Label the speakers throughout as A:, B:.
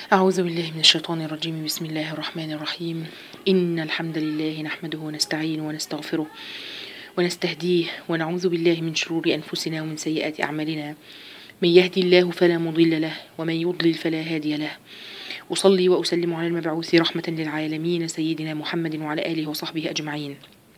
A: أعوذ بالله من الشيطان الرجيم بسم الله الرحمن الرحيم إن الحمد لله نحمده ونستعينه ونستغفره ونستهديه ونعوذ بالله من شرور أنفسنا ومن سيئات أعمالنا من يهدي الله فلا مضل له ومن يضلل فلا هادي له أصلي وأسلم على المبعوث رحمة للعالمين سيدنا محمد وعلى آله وصحبه أجمعين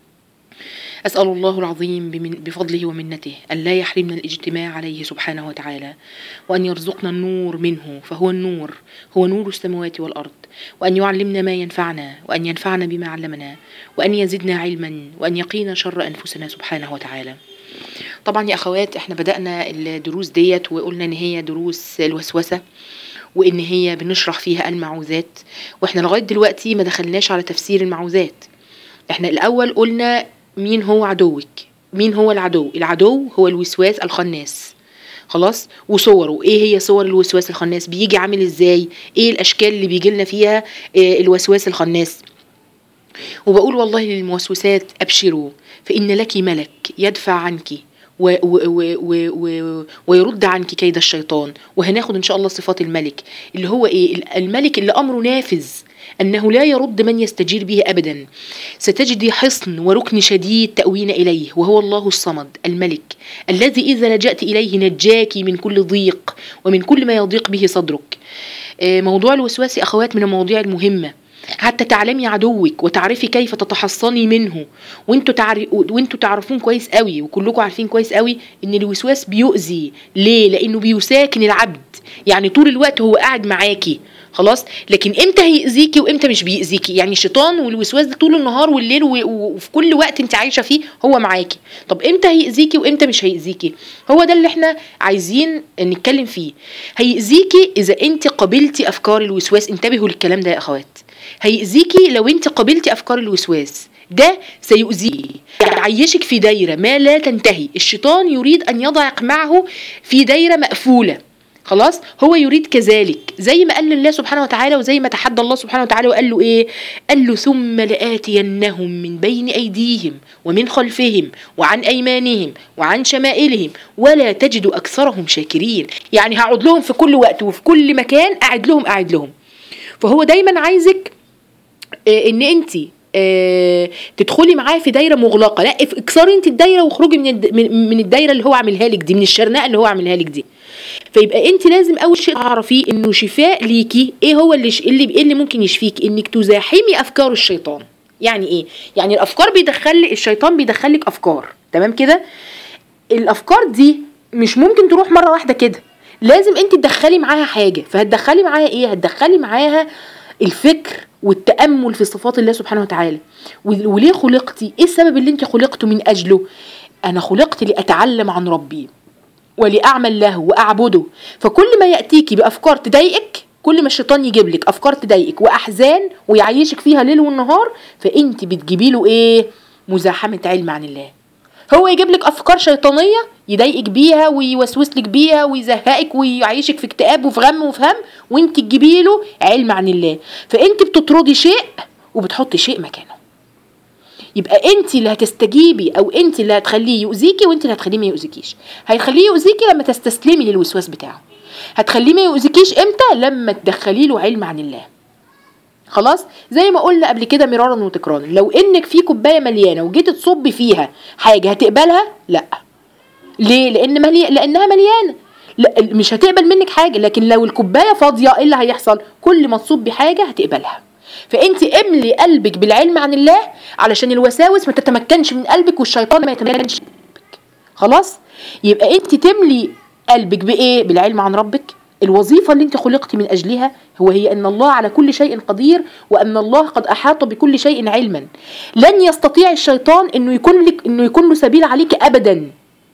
A: أسأل الله العظيم بمن بفضله ومنته أن لا يحرمنا الاجتماع عليه سبحانه وتعالى وأن يرزقنا النور منه فهو النور هو نور السماوات والأرض وأن يعلمنا ما ينفعنا وأن ينفعنا بما علمنا وأن يزدنا علما وأن يقينا شر أنفسنا سبحانه وتعالى طبعا يا أخوات احنا بدأنا الدروس ديت وقلنا إن هي دروس الوسوسة وإن هي بنشرح فيها المعوذات واحنا لغاية دلوقتي ما دخلناش على تفسير المعوذات احنا الأول قلنا مين هو عدوك مين هو العدو العدو هو الوسواس الخناس خلاص وصوره ايه هي صور الوسواس الخناس بيجي عامل ازاي ايه الاشكال اللي بيجي لنا فيها إيه الوسواس الخناس وبقول والله للموسوسات ابشروا فان لك ملك يدفع عنك و و و و و ويرد عنك كيد الشيطان وهناخد ان شاء الله صفات الملك اللي هو ايه الملك اللي امره نافذ أنه لا يرد من يستجير به أبدا ستجدي حصن وركن شديد تأوين إليه وهو الله الصمد الملك الذي إذا لجأت إليه نجاك من كل ضيق ومن كل ما يضيق به صدرك آه، موضوع الوسواس يا أخوات من المواضيع المهمة حتى تعلمي عدوك وتعرفي كيف تتحصني منه وانتوا تعرف وانتوا تعرفون كويس قوي وكلكم عارفين كويس قوي ان الوسواس بيؤذي ليه لانه بيساكن العبد يعني طول الوقت هو قاعد معاكي خلاص لكن امتى هيأذيكي وامتى مش بيأذيكي يعني الشيطان والوسواس ده طول النهار والليل و- و- وفي كل وقت انت عايشه فيه هو معاكي طب امتى هيأذيكي وامتى مش هيأذيكي هو ده اللي احنا عايزين نتكلم فيه هيأذيكي اذا انت قبلتي افكار الوسواس انتبهوا للكلام ده يا اخوات هيأذيكي لو انت قبلتي افكار الوسواس ده سيؤذيكي يعيشك في دايره ما لا تنتهي الشيطان يريد ان يضعك معه في دايره مقفوله خلاص هو يريد كذلك زي ما قال الله سبحانه وتعالى وزي ما تحدى الله سبحانه وتعالى وقال له ايه قال له ثم لآتينهم من بين أيديهم ومن خلفهم وعن أيمانهم وعن شمائلهم ولا تجد أكثرهم شاكرين يعني هقعد لهم في كل وقت وفي كل مكان قاعد لهم قاعد لهم فهو دايما عايزك آه، ان انت آه، تدخلي معاه في دايره مغلقه لا اف- اكسري انت الدايره واخرجي من الد- من من الدايره اللي هو عاملها لك دي من الشرنقه اللي هو عاملها لك دي فيبقى انت لازم اول شيء تعرفيه انه شفاء ليكي ايه هو اللي ش... اللي ايه اللي ممكن يشفيك انك تزاحمي افكار الشيطان يعني ايه يعني الافكار بيدخل الشيطان بيدخلك افكار تمام كده الافكار دي مش ممكن تروح مره واحده كده لازم انت تدخلي معاها حاجه فهتدخلي معاها ايه هتدخلي معاها الفكر والتامل في صفات الله سبحانه وتعالى و- وليه خلقتي ايه السبب اللي انت خلقته من اجله انا خلقت لاتعلم عن ربي ولأعمل له وأعبده فكل ما يأتيكي بأفكار تضايقك كل ما الشيطان يجيب لك أفكار تضايقك وأحزان ويعيشك فيها ليل والنهار فأنت بتجيبي له إيه مزاحمة علم عن الله هو يجيب لك أفكار شيطانية يضايقك بيها ويوسوس لك بيها ويزهقك ويعيشك في اكتئاب وفي غم وفي هم وانت تجيبي له علم عن الله فانت بتطردي شيء وبتحطي شيء مكانه يبقى انت اللي هتستجيبي او انت اللي هتخليه يؤذيكي وانت اللي هتخليه ما يؤذيكيش هيخليه يؤذيكي لما تستسلمي للوسواس بتاعه هتخليه ما يؤذيكيش امتى لما تدخلي له علم عن الله خلاص زي ما قلنا قبل كده مرارا وتكرارا لو انك في كوبايه مليانه وجيت تصبي فيها حاجه هتقبلها لا ليه لان ملي... لانها مليانه لا مش هتقبل منك حاجه لكن لو الكوبايه فاضيه ايه اللي هيحصل كل ما تصبي حاجه هتقبلها فانت املي قلبك بالعلم عن الله علشان الوساوس ما تتمكنش من قلبك والشيطان ما يتمكنش من قلبك خلاص يبقى انت تملي قلبك بايه بالعلم عن ربك الوظيفة اللي انت خلقت من أجلها هو هي أن الله على كل شيء قدير وأن الله قد أحاط بكل شيء علما لن يستطيع الشيطان أنه يكون لك أنه يكون له سبيل عليك أبدا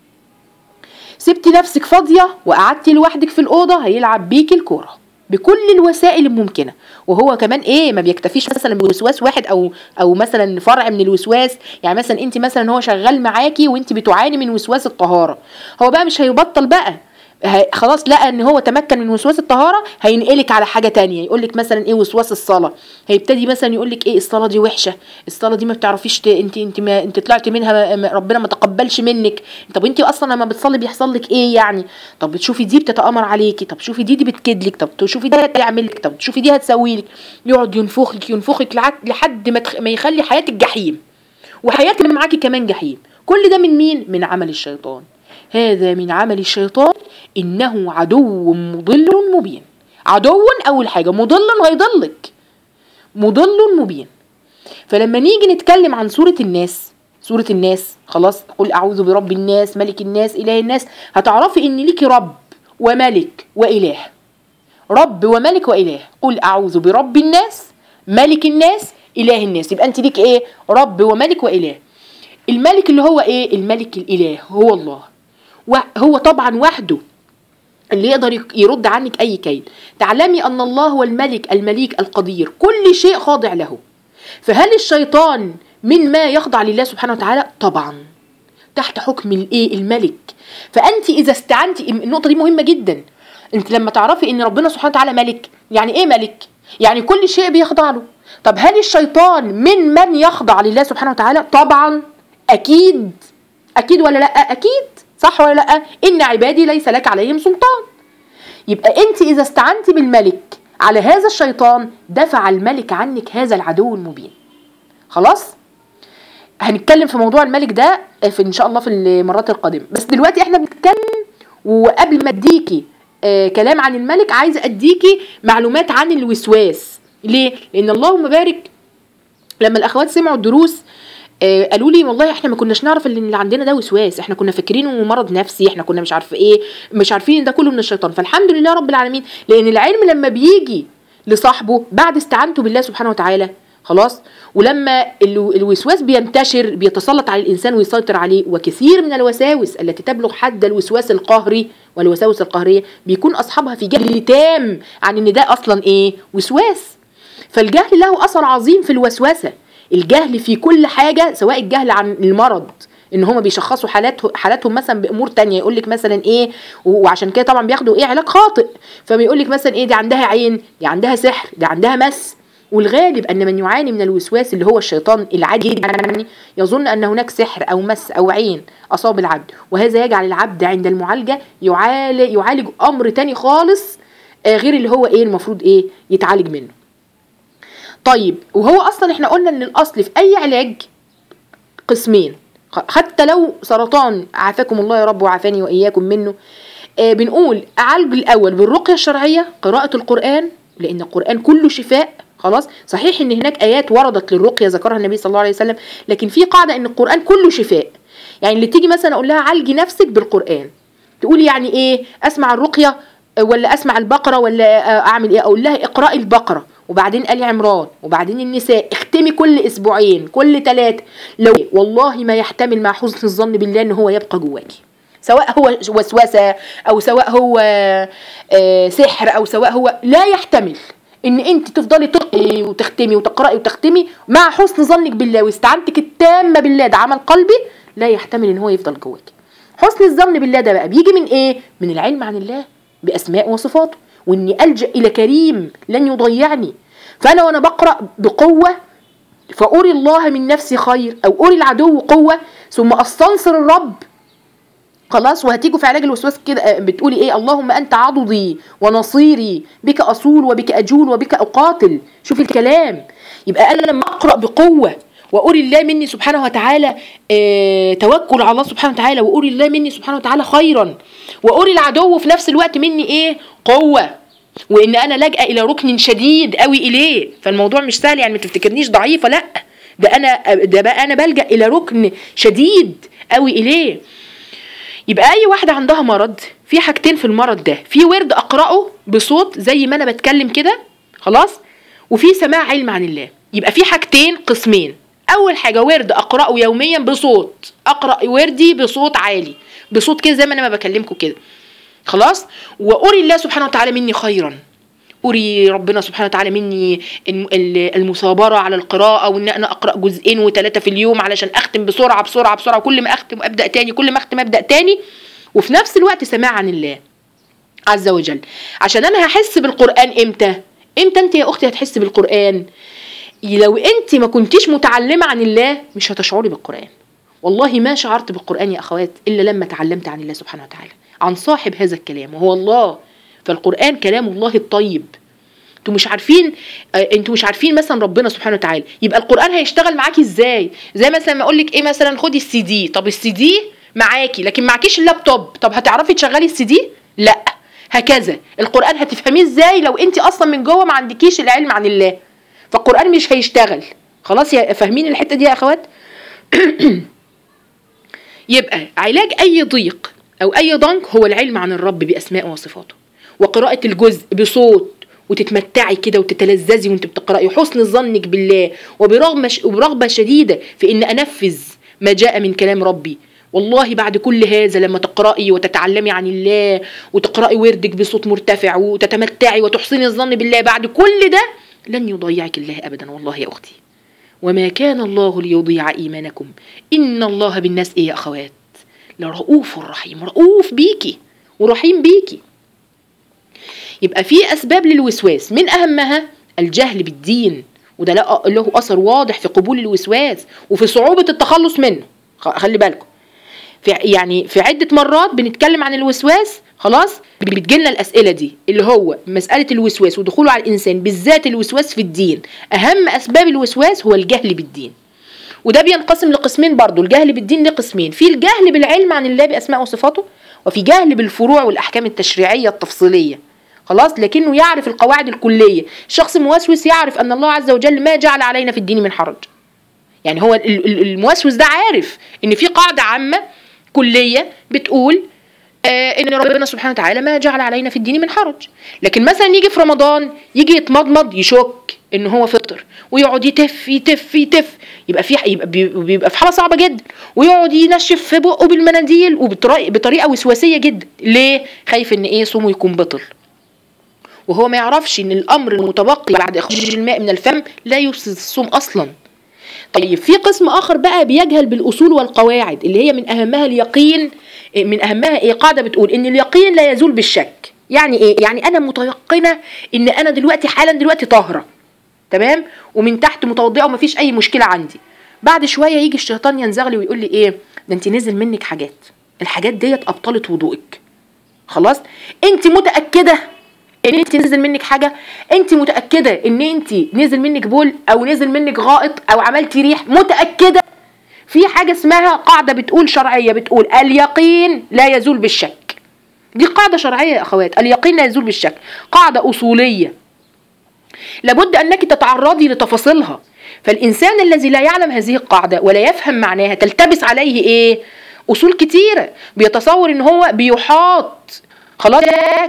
A: سبتي نفسك فاضية وقعدتي لوحدك في الأوضة هيلعب بيكي الكورة بكل الوسائل الممكنة وهو كمان ايه ما بيكتفيش مثلا بوسواس واحد او او مثلا فرع من الوسواس يعني مثلا انت مثلا هو شغال معاكي وانت بتعاني من وسواس الطهارة هو بقى مش هيبطل بقى ه- خلاص لقى ان هو تمكن من وسواس الطهاره هينقلك على حاجه تانية يقول لك مثلا ايه وسواس الصلاه هيبتدي مثلا يقول لك ايه الصلاه دي وحشه الصلاه دي ما بتعرفيش ت... انت انت ما انت طلعت منها ما- ما- ربنا ما تقبلش منك طب انت اصلا لما بتصلي بيحصل لك ايه يعني طب بتشوفي دي بتتامر عليكي طب شوفي دي دي بتكدلك طب تشوفي دي هتعمل لك طب تشوفي دي هتسوي لك يقعد ينفخك ينفخك لعد- لحد ما تخ... ما يخلي حياتك جحيم وحياتك اللي معاكي كمان جحيم كل ده من مين من عمل الشيطان هذا من عمل الشيطان انه عدو مضل مبين عدو اول حاجه مضل هيضلك مضل مبين فلما نيجي نتكلم عن سوره الناس سوره الناس خلاص قل اعوذ برب الناس ملك الناس اله الناس هتعرفي ان ليكي رب وملك واله رب وملك واله قل اعوذ برب الناس ملك الناس اله الناس يبقى انت ليك ايه رب وملك واله الملك اللي هو ايه الملك الاله هو الله وهو طبعا وحده اللي يقدر يك- يرد عنك اي كيد تعلمي ان الله هو الملك المليك القدير كل شيء خاضع له فهل الشيطان من ما يخضع لله سبحانه وتعالى طبعا تحت حكم الايه الملك فانت اذا استعنتي النقطه دي مهمه جدا انت لما تعرفي ان ربنا سبحانه وتعالى ملك يعني ايه ملك يعني كل شيء بيخضع له طب هل الشيطان من من يخضع لله سبحانه وتعالى طبعا اكيد اكيد ولا لا اكيد صح ولا لا ان عبادي ليس لك عليهم سلطان يبقى انت اذا استعنتي بالملك على هذا الشيطان دفع الملك عنك هذا العدو المبين خلاص هنتكلم في موضوع الملك ده في ان شاء الله في المرات القادمه بس دلوقتي احنا بنتكلم وقبل ما اديكي آه كلام عن الملك عايزه اديكي معلومات عن الوسواس ليه لان اللهم بارك لما الاخوات سمعوا الدروس آه قالوا لي والله احنا ما كناش نعرف ان اللي عندنا ده وسواس احنا كنا فاكرينه مرض نفسي احنا كنا مش عارفه ايه مش عارفين ان ده كله من الشيطان فالحمد لله رب العالمين لان العلم لما بيجي لصاحبه بعد استعانته بالله سبحانه وتعالى خلاص ولما ال- الوسواس بينتشر بيتسلط على الانسان ويسيطر عليه وكثير من الوساوس التي تبلغ حد الوسواس القهري والوساوس القهريه بيكون اصحابها في جهل تام عن ان ده اصلا ايه وسواس فالجهل له اثر عظيم في الوسوسه الجهل في كل حاجه سواء الجهل عن المرض ان هما بيشخصوا حالات حالاتهم مثلا بامور تانية يقول لك مثلا ايه و- وعشان كده طبعا بياخدوا ايه علاج خاطئ فبيقول لك مثلا ايه دي عندها عين دي عندها سحر دي عندها مس والغالب ان من يعاني من الوسواس اللي هو الشيطان العادي يعني يظن ان هناك سحر او مس او عين اصاب العبد وهذا يجعل العبد عند المعالجه يعالج يعالج امر تاني خالص آه، غير اللي هو ايه المفروض ايه يتعالج منه طيب وهو اصلا احنا قلنا ان الاصل في اي علاج قسمين خ- حتى لو سرطان عافاكم الله يا رب وعافاني واياكم منه آه بنقول اعالج الاول بالرقيه الشرعيه قراءه القران لان القران كله شفاء خلاص صحيح ان هناك ايات وردت للرقيه ذكرها النبي صلى الله عليه وسلم لكن في قاعده ان القران كله شفاء يعني اللي تيجي مثلا اقول لها عالجي نفسك بالقران تقولي يعني ايه اسمع الرقيه ولا اسمع البقره ولا آه، اعمل ايه اقول لها اقراي البقره وبعدين ال عمران وبعدين النساء اختمي كل اسبوعين كل ثلاثه لو والله ما يحتمل مع حسن الظن بالله ان هو يبقى جواكي سواء هو وسوسه او سواء هو آه، سحر او سواء هو لا يحتمل ان انت تفضلي تقري وتختمي وتقراي وتختمي مع حسن ظنك بالله واستعانتك التامه بالله ده عمل قلبي لا يحتمل ان هو يفضل جواكي حسن الظن بالله ده بقى بيجي من ايه من العلم عن الله باسماء وصفاته واني الجا الى كريم لن يضيعني فانا وانا بقرا بقوه فاري الله من نفسي خير او اري العدو قوه ثم استنصر الرب خلاص وهتيجوا في علاج الوسواس كده آه، بتقولي ايه اللهم انت عضدي ونصيري بك اصول وبك اجول وبك اقاتل شوفي الكلام يبقى انا لما اقرا بقوه واري الله مني سبحانه وتعالى آه توكل على الله سبحانه وتعالى واري الله مني سبحانه وتعالى خيرا واري العدو في نفس الوقت مني ايه قوه وان انا لاجئه الى ركن شديد قوي اليه فالموضوع مش سهل يعني ما تفتكرنيش ضعيفه لا ده انا ده بقى انا بلجا الى ركن شديد قوي اليه يبقى اي واحده عندها مرض في حاجتين في المرض ده في ورد اقراه بصوت زي ما انا بتكلم كده خلاص وفي سماع علم عن الله يبقى في حاجتين قسمين اول حاجه ورد اقراه يوميا بصوت اقرا وردي بصوت عالي بصوت كده زي ما انا ما بكلمكم كده خلاص واري الله سبحانه وتعالى مني خيرا أري ربنا سبحانه وتعالى مني الم- ال- المثابرة على القراءة وإن أنا أقرأ جزئين وثلاثة في اليوم علشان أختم بسرعة بسرعة بسرعة كل ما أختم أبدأ تاني كل ما أختم أبدأ تاني وفي نفس الوقت سماع عن الله عز وجل عشان انا هحس بالقران امتى امتى انت يا اختي هتحس بالقران لو انت ما كنتيش متعلمه عن الله مش هتشعري بالقران والله ما شعرت بالقران يا اخوات الا لما تعلمت عن الله سبحانه وتعالى عن صاحب هذا الكلام وهو الله فالقران كلام الله الطيب انتوا مش عارفين آه، انتوا مش عارفين مثلا ربنا سبحانه وتعالى يبقى القران هيشتغل معاكي ازاي زي مثلا ما اقول لك ايه مثلا خدي السي دي طب السي دي معاكي لكن معكيش اللابتوب طب هتعرفي تشغلي السي دي لا هكذا القران هتفهميه ازاي لو انت اصلا من جوه ما عندكيش العلم عن الله فالقران مش هيشتغل خلاص يا فاهمين الحته دي يا اخوات يبقى علاج اي ضيق او اي ضنك هو العلم عن الرب باسمائه وصفاته وقراءه الجزء بصوت وتتمتعي كده وتتلذذي وانت بتقراي وحسن ظنك بالله وبرغم وبرغبه شديده في ان انفذ ما جاء من كلام ربي والله بعد كل هذا لما تقرأي وتتعلمي عن الله وتقرأي وردك بصوت مرتفع وتتمتعي وتحسني الظن بالله بعد كل ده لن يضيعك الله أبدا والله يا أختي وما كان الله ليضيع إيمانكم إن الله بالناس إيه يا أخوات لرؤوف رحيم رؤوف بيكي ورحيم بيكي يبقى في أسباب للوسواس من أهمها الجهل بالدين وده له أثر واضح في قبول الوسواس وفي صعوبة التخلص منه خلي بالكم في يعني في عده مرات بنتكلم عن الوسواس خلاص بتجيلنا الاسئله دي اللي هو مساله الوسواس ودخوله على الانسان بالذات الوسواس في الدين اهم اسباب الوسواس هو الجهل بالدين وده بينقسم لقسمين برضو الجهل بالدين لقسمين في الجهل بالعلم عن الله باسماء وصفاته وفي جهل بالفروع والاحكام التشريعيه التفصيليه خلاص لكنه يعرف القواعد الكليه شخص موسوس يعرف ان الله عز وجل ما جعل علينا في الدين من حرج يعني هو الموسوس ده عارف ان في قاعده عامه كليه بتقول آه ان ربنا سبحانه وتعالى ما جعل علينا في الدين من حرج لكن مثلا يجي في رمضان يجي يتمضمض يشك ان هو فطر ويقعد يتف يتف يتف يبقى في يبقى بيبقى في حاله صعبه جدا ويقعد ينشف في بقه بالمناديل وبطريقه وسواسيه جدا ليه خايف ان ايه صومه يكون بطل وهو ما يعرفش ان الامر المتبقي بعد اخراج الماء من الفم لا يفسد الصوم اصلا طيب في قسم اخر بقى بيجهل بالاصول والقواعد اللي هي من اهمها اليقين من اهمها ايه قاعده بتقول ان اليقين لا يزول بالشك يعني ايه يعني انا متيقنه ان انا دلوقتي حالا دلوقتي طاهره تمام ومن تحت متوضئه ومفيش اي مشكله عندي بعد شويه يجي الشيطان ينزغلي ويقول لي ايه ده انت نزل منك حاجات الحاجات ديت ابطلت وضوءك خلاص انت متاكده ان انت نزل منك حاجه انت متاكده ان انت نزل منك بول او نزل منك غائط او عملتي ريح متاكده في حاجه اسمها قاعده بتقول شرعيه بتقول اليقين لا يزول بالشك دي قاعده شرعيه يا اخوات اليقين لا يزول بالشك قاعده اصوليه لابد انك تتعرضي لتفاصيلها فالانسان الذي لا يعلم هذه القاعده ولا يفهم معناها تلتبس عليه ايه اصول كتيره بيتصور ان هو بيحاط خلاص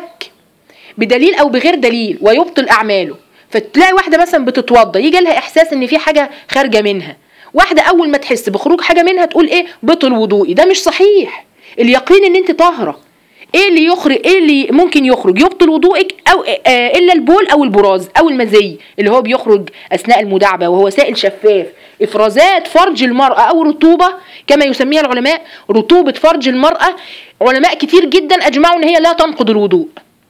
A: بدليل او بغير دليل ويبطل اعماله فتلاقي واحده مثلا بتتوضى يجي لها احساس ان في حاجه خارجه منها واحده اول ما تحس بخروج حاجه منها تقول ايه بطل وضوئي ده مش صحيح اليقين ان انت طاهره ايه اللي يخرج ايه اللي ممكن يخرج يبطل وضوءك او آه الا البول او البراز او المزي اللي هو بيخرج اثناء المداعبه وهو سائل شفاف افرازات فرج المراه او رطوبه كما يسميها العلماء رطوبه فرج المراه علماء كتير جدا اجمعوا ان هي لا تنقض الوضوء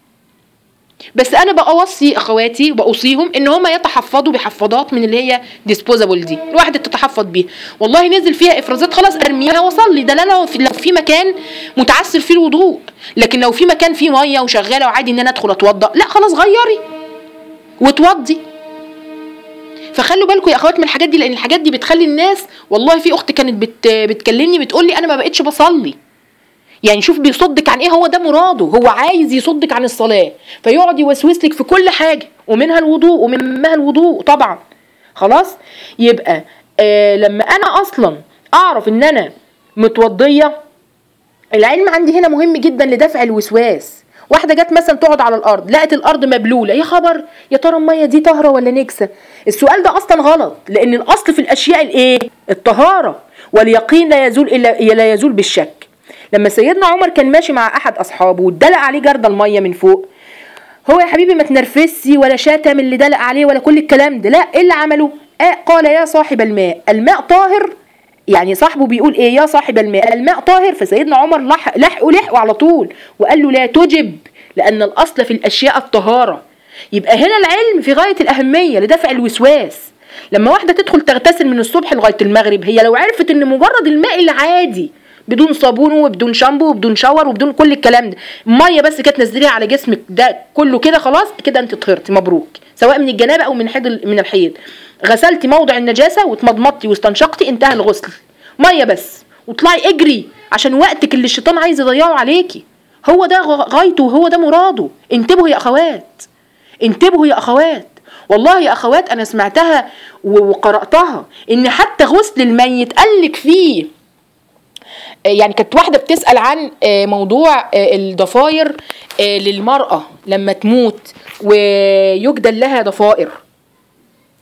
A: بس انا بوصي اخواتي وبوصيهم ان هم يتحفظوا بحفاضات من اللي هي ديسبوزابل دي الواحده تتحفظ بيها والله نزل فيها افرازات خلاص ارميها واصلي ده لو في, لو في مكان متعسر فيه الوضوء لكن لو في مكان فيه ميه وشغاله وعادي ان انا ادخل اتوضا لا خلاص غيري وتوضي فخلوا بالكم يا اخوات من الحاجات دي لان الحاجات دي بتخلي الناس والله في اخت كانت بت بتكلمني بتقول لي انا ما بقتش بصلي يعني شوف بيصدك عن ايه هو ده مراده هو عايز يصدك عن الصلاه فيقعد يوسوس لك في كل حاجه ومنها الوضوء ومنها الوضوء طبعا خلاص يبقى آه لما انا اصلا اعرف ان انا متوضيه العلم عندي هنا مهم جدا لدفع الوسواس واحده جت مثلا تقعد على الارض لقت الارض مبلوله يا خبر يا ترى الميه دي طاهره ولا نكسه السؤال ده اصلا غلط لان الاصل في الاشياء الايه الطهاره واليقين لا يزول الا لا يزول بالشك لما سيدنا عمر كان ماشي مع احد اصحابه واتدلق عليه جرد الميه من فوق هو يا حبيبي ما تنرفزش ولا شتم اللي دلق عليه ولا كل الكلام ده لا ايه اللي عمله آه قال يا صاحب الماء الماء طاهر يعني صاحبه بيقول ايه يا صاحب الماء الماء طاهر فسيدنا عمر لح لحقه لحقه على طول وقال له لا تجب لان الاصل في الاشياء الطهاره يبقى هنا العلم في غايه الاهميه لدفع الوسواس لما واحده تدخل تغتسل من الصبح لغايه المغرب هي لو عرفت ان مجرد الماء العادي بدون صابون وبدون شامبو وبدون شاور وبدون كل الكلام ده ميه بس كده تنزليها على جسمك ده كله كده خلاص كده انت طهرتي مبروك سواء من الجنابه او من حيض من الحيض غسلتي موضع النجاسه واتمضمضتي واستنشقتي انتهى الغسل ميه بس وطلعي اجري عشان وقتك اللي الشيطان عايز يضيعه عليكي هو ده غ- غايته وهو ده مراده انتبهوا يا اخوات انتبهوا يا اخوات والله يا اخوات انا سمعتها و- وقراتها ان حتى غسل الميت قالك فيه آه، يعني كانت واحده بتسال عن آه، موضوع آه، الضفاير آه، للمراه لما تموت ويجدل لها ضفائر